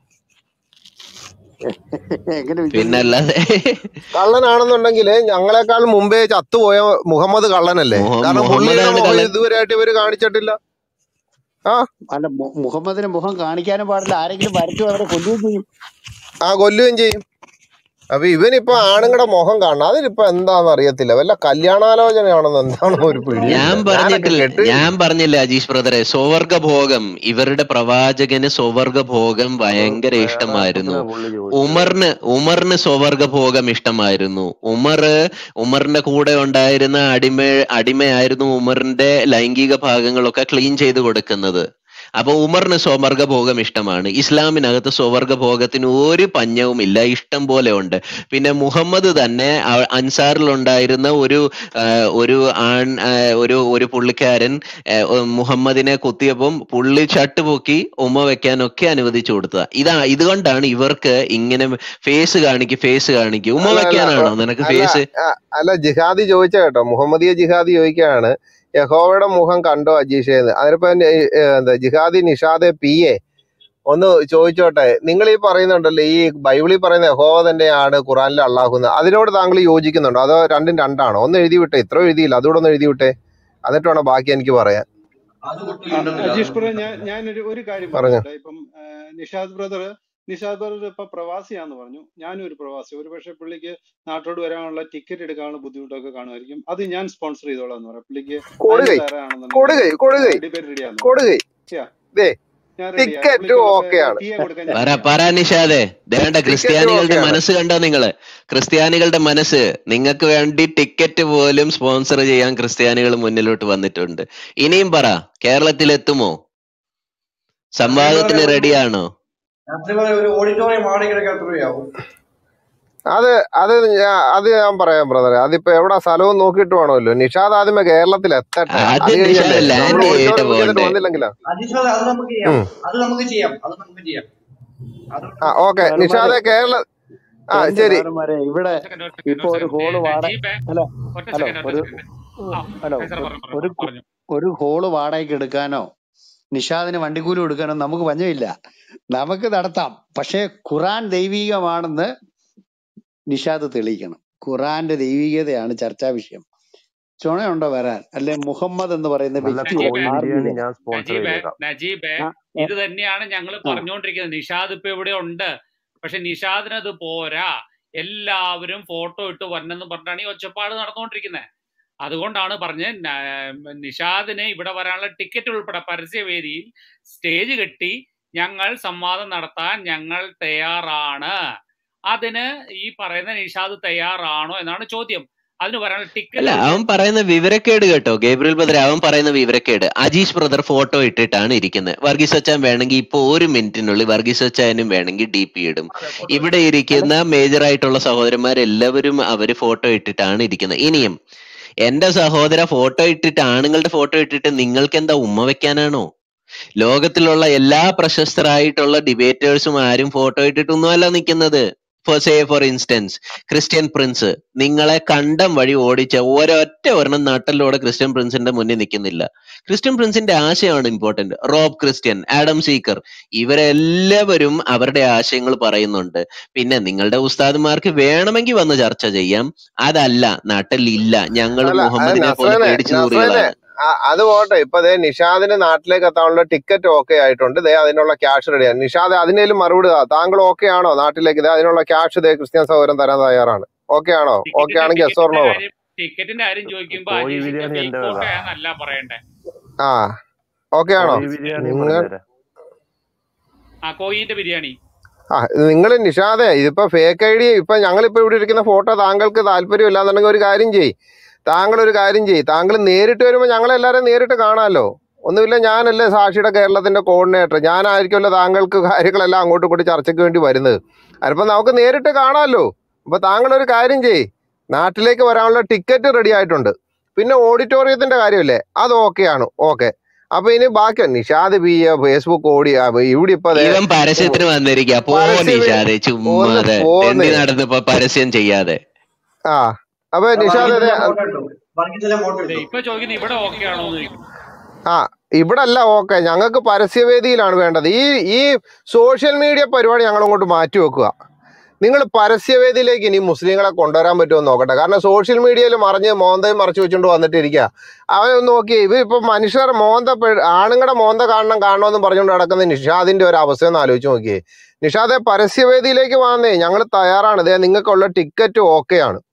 എങ്ങനെ വിശ്വസിക്കും പിന്നല്ലാതെ കള്ളനാണെന്നുണ്ടെങ്കിൽ ഞങ്ങളെക്കാൾ മുമ്പേ ചത്തുപോയ മുഹമ്മദ് കള്ളനല്ലേ മുഹ- കാരണം പുള്ളിയുടെ മുഹമ്മദാണ് മുഖം കള്ളൻ ഇതുവരെയായിട്ട് ഇവര് കാണിച്ചിട്ടില്ല ആ അല്ല മു- മുഹമ്മദിന്റെ മുഖം കാണിക്കാനും പാടില്ല ആരെങ്കിലും വരച്ചു അവരെ കൊല്ലുകയും ചെയ്യും ആ കൊല്ലുകയും ചെയ്യും അപ്പൊ ഇവനിപ്പോ ആണുങ്ങളുടെ മുഖം കാണണം അതിനിപ്പോ എന്താന്ന് അറിയത്തില്ല വല്ല കല്യാണാലോചനയാണെന്ന് എന്താണെന്ന് ഒരു ഞാൻ പിടിയില്ല ഞാനൊക്കെ പറഞ്ഞിട്ടില്ല കേട്ട് ഞാൻ പറഞ്ഞില്ല അജീഷ് ബ്രദറെ സ്വവർഗഭോഗം ഇവരുടെ പ്രവാചകന് സ്വവർഗഭോഗം ഭയങ്കര ഇഷ്ടമായിരുന്നു ഉമറിന് ഉമറിന് സ്വവർഗഭോഗം ഇഷ്ടമായിരുന്നു ഉമർ ഉമറിന്റെ കൂടെ ഉണ്ടായിരുന്ന അടിമ അടിമയായിരുന്നു ഉമറിന്റെ ലൈംഗിക ഭാഗങ്ങളൊക്കെ ക്ലീൻ ചെയ്ത് കൊടുക്കുന്നത് അപ്പൊ ഉമറിന് സ്വവർഗഭോഗം ഇഷ്ടമാണ് ഇസ്ലാമിനകത്ത് സ്വവർഗഭോഗത്തിന് ഒരു പഞ്ഞവുമില്ല ഇഷ്ടം പോലെ ഉണ്ട് പിന്നെ മുഹമ്മദ് തന്നെ അ- അൻസാറിലുണ്ടായിരുന്ന ഒരു ആ, ഒരു ആൺ ആ, ഒരു ഒരു പുള്ളിക്കാരൻ ആ, മുഹമ്മദിനെ കുത്തിയപ്പം പുള്ളി ഷർട്ട് പൊക്കി ഉമ്മ വെക്കാനൊക്കെ അനുവദിച്ചു കൊടുത്തതാ ഇതാ ഇതുകൊണ്ടാണ് ഇവർക്ക് ഇങ്ങനെ ഫേസ് കാണിക്ക് ഫേസ് കാണിക്ക് ഉമ്മ അല്ല അല്ല വെക്കാനാണോ നിനക്ക് അല്ല ഫേസ് ആ, അല്ല ജിഹാദി ചോദിച്ച കേട്ടോ മുഹമ്മദിയ ജിഹാദി ചോദിക്കുകയാണ് യഹോവയുടെ മുഖം കണ്ടോ അജീഷേന്ന് അതിനിപ്പോ എന്റെ, ഏ, എന്താ ജിഹാദി നിഷാദെ പി എ ഒന്ന് ചോദിച്ചോട്ടെ നിങ്ങൾ ഈ പറയുന്നുണ്ടല്ലോ ഈ ബൈബിളിൽ പറയുന്ന യഹോവ തന്നെയാണ് ഖുറാനിൽ അള്ളാഹുന്ന് അതിനോട് താങ്കൾ യോജിക്കുന്നുണ്ടോ അതോ രണ്ടും രണ്ടാണോ ഒന്ന് എഴുതി വിട്ടെ ഇത്ര എഴുതിയില്ല അതുകൂടെ ഒന്ന് എഴുതി വിട്ടെ എന്നിട്ട് വേണം ബാക്കി എനിക്ക് പറയാൻ ആ, അജീഷ് ബ്രദർ ഞാൻ ഞാനൊരു ഒരു കാര്യം പറഞ്ഞു പറഞ്ഞോട്ടെ ഇപ്പം ആ, നിഷാദ് ബ്രദർ നിഷാദ് ബ്രദർ ഇപ്പൊ പ്രവാസിയാന്ന് പറഞ്ഞു ഞാനും ഒരു പ്രവാസി ഒരുപക്ഷെ പുള്ളിക്ക് നാട്ടോട് വരാനുള്ള ടിക്കറ്റ് എടുക്കാനുള്ള ബുദ്ധിമുട്ടൊക്കെ കാണുമായിരിക്കും അത് ഞാൻ സ്പോൺസർ ചെയ്തോളാം എന്ന് പറയാം പുള്ളിക്ക് അതിന് കൊടുകൈ തയ്യാറാണെന്നുണ്ടെങ്കിൽ കൊടുകൈ കൊടുകൈ ഡിബേറ്റ് റെഡിയാന്ന് പറയാം കൊടുകൈ Yeah, ദേ ഞാൻ റെഡിയാ ടിക്കറ്റ് പുള്ളിക്കുള്ള ഓക്കെയാണ് ഫീ കൊടുക്കാൻ ഞാൻ പറ റെഡിയാണ് പറ നിഷാദേ ദേണ്ട ടിക്കറ്റ് ക്രിസ്ത്യാനികളുടെ ഓക്കെയാണ് മനസ്സ് കണ്ടോ നിങ്ങള് ക്രിസ്ത്യാനികളുടെ മനസ്സ് നിങ്ങൾക്ക് വേണ്ടി ടിക്കറ്റ് പോലും സ്പോൺസർ ചെയ്യാൻ ക്രിസ്ത്യാനികൾ മുന്നിലോട്ട് വന്നിട്ടുണ്ട് ഇനിയും പറ കേരളത്തിലെത്തുമോ സംവാദത്തിന് റെഡിയാണോ ഒരു ഓഡിറ്റോറിയം വാടകയ്ക്ക് എത്ര രൂപയാവും അത് അത് ഞാൻ അത് ഞാൻ പറയാം ബ്രദറെ അതിപ്പോ എവിടെ സ്ഥലവും നോക്കിയിട്ട് വേണമല്ലോ നിഷാദ് ആദ്യമേ കേരളത്തിൽ എത്തട്ടെ അത് അത് കഴിഞ്ഞല്ലേ നിഷാദ് നമ്മൾ ലാൻഡ് ചെയ്തിട്ട് ഓഡിറ്റോറിയം ബുക്ക് ചെയ്തിട്ട് പോകണ്ടേ വന്നില്ലെങ്കിലോ അജീഷ് അത് നമുക്ക് ചെയ്യാം ഉം. അത് നമുക്ക് ചെയ്യാം അത് നമുക്ക് ചെയ്യാം അത് ആ ഓക്കെ സാറുമാരെ നിഷാദെ കേരള ആ എന്റെ ശരി സാറുമാരെ ഇവിടെ സെക്കൻഡ് ഒരു സെക്കൻഡ് ഇപ്പൊ ഒരു ഒരു സെക്കൻഡ് ഹോള് വാട നജീബ് അല്ല ഒറ്റ ഹലോ സെക്കൻഡ് ഒറ്റ ഒരു സെക്കൻഡ് ആ ഹലോ ഫൈസൽ പറഞ്ഞു പറഞ്ഞു ഒരു പറഞ്ഞു ഒരു ഹോള് വാടകയ്ക്ക് എടുക്കാനോ നിഷാദിന് വണ്ടിക്കൂലി കൊടുക്കാനോ നമുക്ക് പഞ്ഞമില്ല നമുക്ക് നടത്താം പക്ഷേ ഖുറാൻ ദൈവികമാണെന്ന് നിഷാദ് തെളിയിക്കണം ഖുറാന്റെ ദൈവികതയാണ് ചർച്ചാ വിഷയം ചുണയുണ്ടോ വരാൻ അല്ലെ മുഹമ്മദ് എന്ന് പറയുന്ന നല്ല വ്യക്തിയെ നജീബ് കോഴി ബിരിയാണി ആർമിയാണ് ഞാൻ സ്പോൺസർ നജീബ് ചെയ്തേക്കാം നജീബ് ആ, ഇത് തന്നെയാണ് ഞങ്ങൾ ആ. പറഞ്ഞുകൊണ്ടിരിക്കുന്നത് നിഷാദ് ഇപ്പൊ ഇവിടെ ഉണ്ട് പക്ഷെ നിഷാദിന് അത് പോരാ എല്ലാവരും ഫോട്ടോ ഇട്ട് വന്നെന്ന് പറഞ്ഞിട്ടാണ് ഈ ഒച്ചപ്പാട് നടന്നുകൊണ്ടിരിക്കുന്നത് അതുകൊണ്ടാണ് പറഞ്ഞ് ന- നിഷാദിന് ഇവിടെ വരാനുള്ള ടിക്കറ്റ് ഉൾപ്പെടെ പരസ്യവേദിയിൽ സ്റ്റേജ് കെട്ടി ഞങ്ങൾ സംവാദം നടത്താൻ ഞങ്ങൾ തയ്യാറാണ് അതിന് ഈ പറയുന്ന നിഷാദ് തയ്യാറാണോ എന്നാണ് ചോദ്യം അതിന് വരാനുള്ള അല്ല ടിക്കറ്റ് അവൻ പറയുന്ന വിവരക്കേട് കേട്ടോ ഗേബ്രിയൽ ബ്രദർ അവൻ പറയുന്ന വിവരക്കേട് അജീഷ് ബ്രദർ ഫോട്ടോ ഇട്ടിട്ടാണ് ഇരിക്കുന്നത് വർഗീസ് അച്ചാൻ വേണമെങ്കിൽ ഇപ്പൊ ഒരു മിനിറ്റിനുള്ളിൽ വർഗീസ് അച്ചാനും വേണമെങ്കിൽ ഡി പി ഇടും ഇവിടെ ഇരിക്കുന്ന മേജർ ആയിട്ടുള്ള സഹോദരന്മാരെല്ലാവരും അവര് ഫോട്ടോ ഇട്ടിട്ടാണ് ഇരിക്കുന്നത് ഇനിയും എന്റെ സഹോദര ഫോട്ടോ ഇട്ടിട്ട് ആണുങ്ങളുടെ ഫോട്ടോ ഇട്ടിട്ട് നിങ്ങൾക്ക് എന്താ ഉമ്മ വെക്കാനാണോ ലോകത്തിലുള്ള എല്ലാ പ്രശസ്തരായിട്ടുള്ള ഡിബേറ്റേഴ്സും ആരും ഫോട്ടോ ഇട്ടിട്ടൊന്നുമല്ല നിൽക്കുന്നത് for say for instance Christian Prince നിങ്ങളെ കണ്ടം വഴി ഓടിച്ച ഒരൊറ്റ ഒരെണ്ണം നട്ടലോടെ ക്രിസ്ത്യൻ പ്രിൻസിന്റെ മുന്നിൽ നിൽക്കുന്നില്ല ക്രിസ്ത്യൻ പ്രിൻസിന്റെ ആശയമാണ് important Rob Christian Adam Seeker ഇവരെല്ലാവരും അവരുടെ ആശയങ്ങൾ പറയുന്നുണ്ട് പിന്നെ നിങ്ങളുടെ ഉസ്താദുമാർക്ക് വേണമെങ്കിൽ വന്ന് ചർച്ച ചെയ്യാം അതല്ല നാട്ടിലില്ല ഞങ്ങൾ അല്ല അത് മുഹമ്മദിനെ പോലെ നസ്രനെ പേടിച്ചു നസ്രനെ നൂറികളാണ് ആ, അത് പോട്ടെ ഇപ്പൊ ദേ നിഷാദിന് നാട്ടിലേക്ക് എത്താനുള്ള ടിക്കറ്റ് ഓക്കെ ആയിട്ടുണ്ട് ദേ അതിനുള്ള ക്യാഷ് റെഡിയാണ് നിഷാദ് അതിനേലും മറുപടി താ. താങ്കൾ ഓക്കെ ആണോ നാട്ടിലേക്ക് ദേ അതിനുള്ള ക്യാഷ് ദേ ക്രിസ്ത്യൻ സഹോദരൻ തരാൻ തയ്യാറാണ് ഓക്കെ ആണോ ഓക്കെ ടിക്കറ്റിന്റെ ആണെങ്കിൽ എസ് ഓർ ടിക്കറ്റിന്റെ നോ കാര്യം ടിക്കറ്റിന്റെ കാര്യം ചോദിക്കുമ്പോ കോഴി അജീഷിന്റെ ബിരിയാണി ഫേക്ക് എന്റെ ഫോട്ടോ വക ആണെന്നല്ല പറയണ്ടേ ആ ഓക്കെ ആണോ കോഴി ബിരിയാണി നിങ്ങൾ പറഞ്ഞുതരാം ആ കോയിന്റെ ബിരിയാണി ആ നിങ്ങൾ നിഷാദെ ഇതിപ്പോ ഫേക്ക് ഐ ഡി ഇപ്പൊ ഞങ്ങളിപ്പോ ഇവിടെ ഇരിക്കുന്ന ഫോട്ടോ താങ്കൾക്ക് താല്പര്യം ഇല്ലാന്നുണ്ടെങ്കിൽ ഒരു കാര്യം ചെയ്യ് താങ്കൾ ഒരു കാര്യം ചെയ്യ് താങ്കൾ നേരിട്ട് വരുമ്പോൾ ഞങ്ങളെല്ലാവരും നേരിട്ട് കാണാമല്ലോ ഒന്നുമില്ല ഞാനല്ലേ സാക്ഷിയുടെ കേരളത്തിന്റെ കോർഡിനേറ്റർ ഞാനായിരിക്കുമല്ലോ താങ്കൾക്ക് കാര്യങ്ങളെല്ലാം അങ്ങോട്ടും ഇങ്ങോട്ടും ചർച്ചയ്ക്ക് വേണ്ടി വരുന്നത് അതിപ്പോ നമുക്ക് നേരിട്ട് കാണാമല്ലോ അപ്പൊ താങ്കൾ ഒരു കാര്യം ചെയ്യ് നാട്ടിലേക്ക് വരാനുള്ള ടിക്കറ്റ് റെഡി ആയിട്ടുണ്ട് പിന്നെ ഓഡിറ്റോറിയത്തിന്റെ കാര്യമില്ലേ അത് ഓക്കെയാണ് ഓക്കെ അപ്പൊ ഇനി ബാക്കി നിഷാദ് പി ഫേസ്ബുക്ക് ഓടി ആ, ഇവിടെ ഇപ്പൊ ദേ ഇവൻ പരസ്യത്തിന് വന്നിരിക്കുക പോ പരസ്യം നിഷാദെ ഒന്ന് ചുമ്മാതെ പോന്നേ എന്തിനടന്ന് ഇപ്പൊ പരസ്യം ചെയ്യാതെ ആ അപ്പൊ നിഷാദ് ദേ, വർഗീസിന്റെ ഫോട്ടോ ഇട്ടു വർഗീസിന്റെ ഫോട്ടോ ദേ ഇട്ടു ഇപ്പൊ ചോദിക്കുന്നത് ഇവിടെ ഓക്കെ ആണോ എന്ന് ചോദിക്കും ആ ഇവിടെ അല്ല ഓക്കെ ഞങ്ങൾക്ക് പരസ്യവേദിയിലാണ് വേണ്ടത് ഈ ഈ സോഷ്യൽ മീഡിയ പരിപാടി ഞങ്ങൾ അങ്ങോട്ട് മാറ്റി വെക്കുക നിങ്ങൾ പരസ്യവേദിയിലേക്ക് ഇനി മുസ്ലിങ്ങളെ കൊണ്ടുവരാൻ പറ്റുമോ എന്ന് നോക്കട്ടെ കാരണം സോഷ്യൽ മീഡിയയിൽ മറിഞ്ഞ് മോന്തയും മറച്ചു വെച്ചുകൊണ്ട് വന്നിട്ടിരിക്കുക അവൻ നോക്കി ഇവ ഇപ്പൊ മനുഷ്യർ മോന്ത പെ- ആണുങ്ങളുടെ മോന്ത കാണണം കാണണമെന്ന് പറഞ്ഞുകൊണ്ട് നടക്കുന്ന നിഷാദിന്റെ ഒരു അവസ്ഥ ഒന്ന് ആലോചിച്ച് നോക്കിയേ നിഷാദെ പരസ്യവേദിയിലേക്ക് വന്നേ ഞങ്ങൾ തയ്യാറാണ് ഇതേ നിങ്ങൾക്കുള്ള ടിക്കറ്റ് ഓക്കെയാണ്